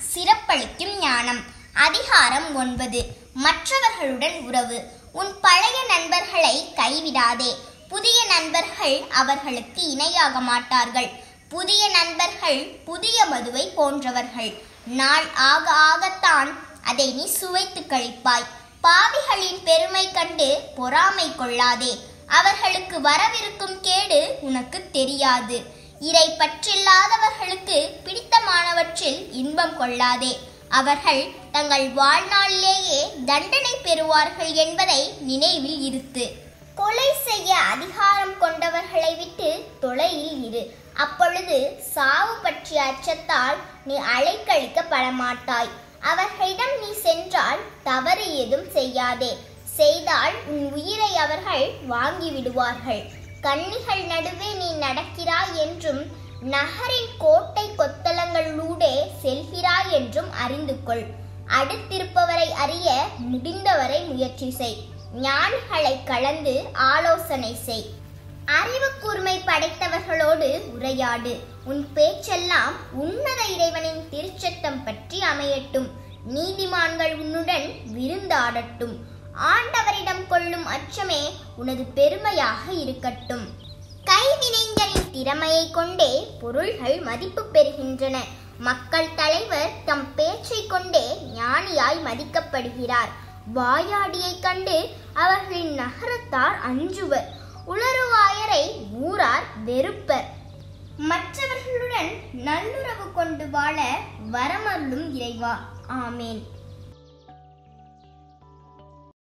சிறப்பளிக்கும் ஞானம் அதிகாரம் ஒன்பது மற்றவர்களுடன் உறவு உன் பழைய நண்பர்களை கைவிடாதே புதிய நண்பர்கள் அவர்களுக்கு இணையாக மாட்டார்கள் புதிய நண்பர்கள் புதிய மதுவை போன்றவர்கள் நாள் ஆக ஆகத்தான் அதை நீ சுவைத்து கழிப்பாய் பாவிகளின் பெருமை கண்டு பொறாமை கொள்ளாதே அவர்களுக்கு வரவிருக்கும் கேடு உனக்கு தெரியாது இறை பற்றில்லாதவர்களுக்கு பிடித்தமானவற்றில் இன்பம் கொள்ளாதே அவர்கள் தங்கள் வாழ்நாளிலேயே தண்டனை பெறுவார்கள் என்பதை நினைவில் இருத்து கொலை செய்ய அதிகாரம் கொண்டவர்களை விட்டு தொலையில் இரு அப்பொழுது சாவு பற்றிய அச்சத்தால் நீ அலைக்கழிக்கப்பட மாட்டாய் அவர்களிடம் நீ சென்றால் தவறு ஏதும் செய்யாதே செய்தால் உன் உயிரை அவர்கள் வாங்கி விடுவார்கள் கன்னிகள் நடுவே நீ நடக்கிறாய் என்றும் நகரின் கோட்டை கொத்தளங்களூடே செல்கிறாய் என்றும் அறிந்து கொள் அடுத்திருப்பவரை அறிய முடிந்தவரை முயற்சி செய் ஞானிகளை கலந்து ஆலோசனை செய் அறிவு கூர்மை படைத்தவர்களோடு உரையாடு உன் பேச்செல்லாம் உன்னத இறைவனின் திருச்சட்டம் பற்றி அமையட்டும் நீதிமான்கள் உன்னுடன் விருந்தாடட்டும் ஆண்டவரிடம் கொள்ளும் அச்சமே உனது பெருமையாக இருக்கட்டும் கைவினைஞரின் திறமையை கொண்டே பொருள்கள் மதிப்பு பெறுகின்றன மக்கள் தலைவர் தம் பேச்சை கொண்டே ஞானியாய் மதிக்கப்படுகிறார் வாயாடியை கண்டு அவர்களின் நகரத்தார் அஞ்சுவர் உளறுவாயரை ஊரார் வெறுப்பர் மற்றவர்களுடன் நல்லுறவு கொண்டு வாழ வரமருளும் இறைவா ஆமேன்